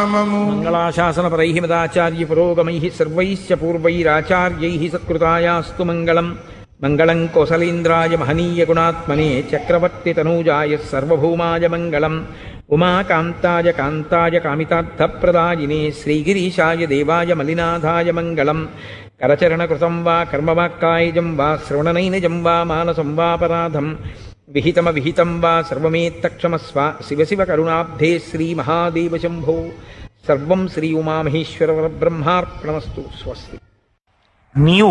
నామము మంగళాశాసనపరై మదాచార్య పురోగమై సర్వైశ్చ పూర్వైరాచార్యై సత్కృతాయాస్తు మంగళం మంగళం కోసలేంద్రాయ మహనీయ గుణాత్మనే చక్రవర్తి తనూజాయ సర్వభౌమాయ మంగళం ఉమాకాంతాయ కాంతాయ కామితార్థప్రదాయినే శ్రీగిరీశాయ దేవాయ మలినాథాయ మంగళం కరచరణకృతం వా కర్మవాక్కాయజం వా శ్రవణనైనజం వా మానసం వాపరాధం విహితమ విహితం వా సర్వమేత్తక్షమస్వ శివ శివ కరుణాబ్ధే శ్రీ మహాదేవ శంభో సర్వం శ్రీ ఉమామహేశ్వర బ్రహ్మార్పణమస్తు స్వస్తి నీవు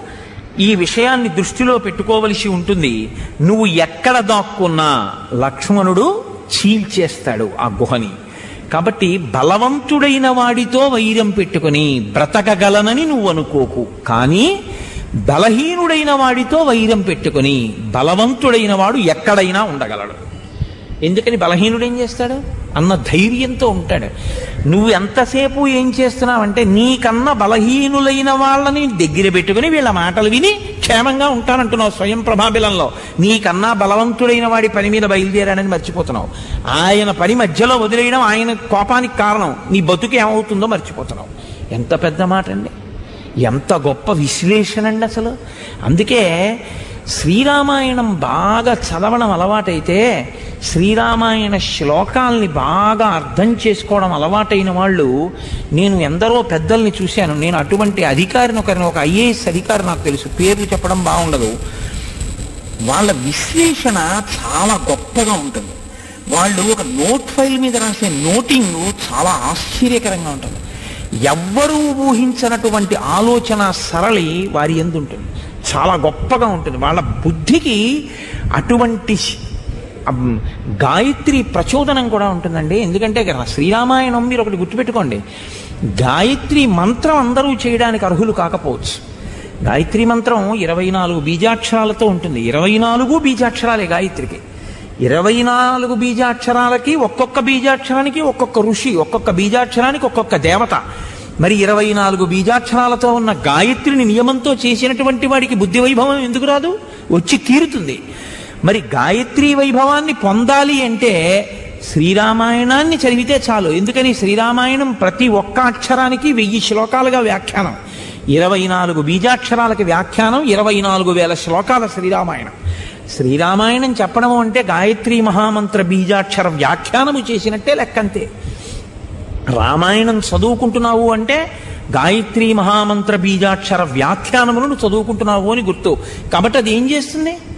ఈ విషయాన్ని దృష్టిలో పెట్టుకోవలసి ఉంటుంది నువ్వు ఎక్కడ దాక్కున్నా లక్ష్మణుడు చీల్చేస్తాడు ఆ గుహని కాబట్టి బలవంతుడైన వాడితో వైరం పెట్టుకుని బ్రతకగలనని నువ్వు అనుకోకు కానీ బలహీనుడైన వాడితో వైరం పెట్టుకుని బలవంతుడైన వాడు ఎక్కడైనా ఉండగలడు ఎందుకని బలహీనుడు ఏం చేస్తాడు అన్న ధైర్యంతో ఉంటాడు నువ్వు ఎంతసేపు ఏం చేస్తున్నావంటే నీకన్నా బలహీనులైన వాళ్ళని దగ్గర పెట్టుకుని వీళ్ళ మాటలు విని క్షేమంగా ఉంటానంటున్నావు స్వయం ప్రభాబిలంలో నీకన్నా బలవంతుడైన వాడి పని మీద బయలుదేరాడని మర్చిపోతున్నావు ఆయన పని మధ్యలో వదిలేయడం ఆయన కోపానికి కారణం నీ బతుకు ఏమవుతుందో మర్చిపోతున్నావు ఎంత పెద్ద మాట అండి ఎంత గొప్ప విశ్లేషణ అండి అసలు అందుకే శ్రీరామాయణం బాగా చదవడం అలవాటైతే శ్రీరామాయణ శ్లోకాల్ని బాగా అర్థం చేసుకోవడం అలవాటైన వాళ్ళు నేను ఎందరో పెద్దల్ని చూశాను నేను అటువంటి అధికారిని ఒకరిని ఒక ఐఏఎస్ అధికారి నాకు తెలుసు పేర్లు చెప్పడం బాగుండదు వాళ్ళ విశ్లేషణ చాలా గొప్పగా ఉంటుంది వాళ్ళు ఒక నోట్ ఫైల్ మీద రాసే నోటింగ్ చాలా ఆశ్చర్యకరంగా ఉంటుంది ఎవ్వరూ ఊహించనటువంటి ఆలోచన సరళి వారి ఎందు ఉంటుంది చాలా గొప్పగా ఉంటుంది వాళ్ళ బుద్ధికి అటువంటి శ- అమ్, గాయత్రి ప్రచోదనం కూడా ఉంటుందండి ఎందుకంటే ఇక్కడ శ్రీరామాయణం మీరు ఒకటి గుర్తుపెట్టుకోండి గాయత్రి మంత్రం అందరూ చేయడానికి అర్హులు కాకపోవచ్చు గాయత్రి మంత్రం ఇరవై నాలుగు బీజాక్షరాలతో ఉంటుంది ఇరవై నాలుగు బీజాక్షరాలే గాయత్రికి ఇరవై నాలుగు బీజాక్షరాలకి ఒక్కొక్క బీజాక్షరానికి ఒక్కొక్క ఋషి ఒక్కొక్క బీజాక్షరానికి ఒక్కొక్క దేవత మరి ఇరవై నాలుగు బీజాక్షరాలతో ఉన్న గాయత్రిని నియమంతో చేసినటువంటి వాడికి బుద్ధి వైభవం ఎందుకు రాదు వచ్చి తీరుతుంది మరి గాయత్రి వైభవాన్ని పొందాలి అంటే శ్రీరామాయణాన్ని చదివితే చాలు ఎందుకని శ్రీరామాయణం ప్రతి ఒక్క అక్షరానికి వెయ్యి శ్లోకాలుగా వ్యాఖ్యానం ఇరవై నాలుగు బీజాక్షరాలకి వ్యాఖ్యానం ఇరవై నాలుగు వేల శ్లోకాల శ్రీరామాయణం శ్రీరామాయణం చెప్పడం అంటే గాయత్రి మహామంత్ర బీజాక్షర వ్యాఖ్యానము చేసినట్టే లెక్కంతే రామాయణం చదువుకుంటున్నావు అంటే గాయత్రి మహామంత్ర బీజాక్షర వ్యాఖ్యానములను చదువుకుంటున్నావు అని గుర్తు కాబట్టి అది ఏం చేస్తుంది